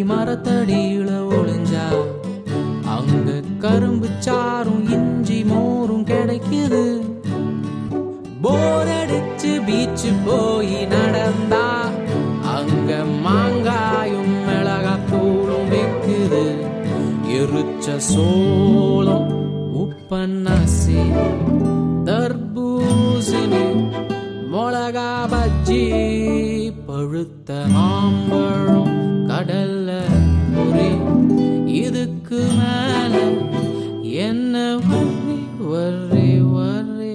மரத்தடியில ஒளிஞ்சா அங்க கரும்பு சாரும் இஞ்சி மோரும் கிடைக்குது போர் அடிச்சு பீச்சு போய் நடந்தா அங்க மாங்காயும் மிளகாத்தூளும் விக்குது எரிச்ச சோளம் உப்பன்னாசி தர்பூசணி மிளகா பஜ்ஜி பழுத்த மாம்பழம் கடல்ல பொரி இதுக்கு மேல என்ன வர்றி வர்றி வர்றி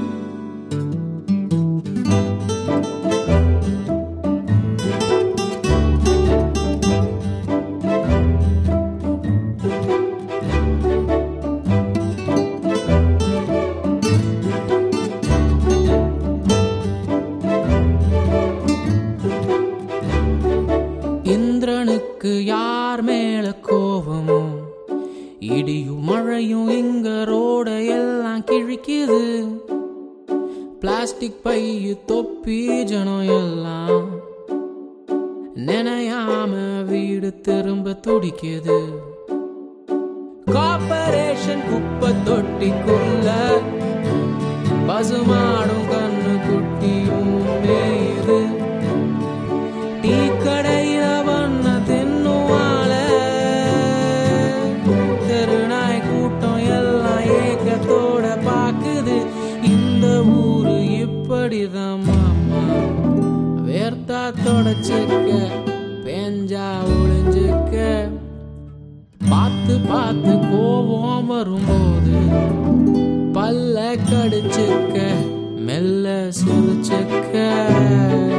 இந்திரனுக்கு யார் மேல கோபமோ இடியும் மழையும் இங்க ரோட எல்லாம் கிழிக்குது பிளாஸ்டிக் பையு தொப்பி ஜனம் எல்லாம் நினையாம வீடு திரும்ப துடிக்குது கார்பரேஷன் குப்பை தொட்டிக்குள்ள பசுமாடும் கண்ணு குட்டியும் மேயுது டீ கடையில வண்ண தின்னுவாள தெருநாய் கூட்டம் எல்லாம் ஏக்கத்தோட பாக்குது இந்த ஊரு இப்படிதான் மாமா வேர்த்தா தொடச்சுக்க பேஞ்சா ஒளிஞ்சுக்க பார்த்து பார்த்து கோபம் வரும்போது பல்ல கடிச்சுக்க மெல்ல சிரிச்சுக்க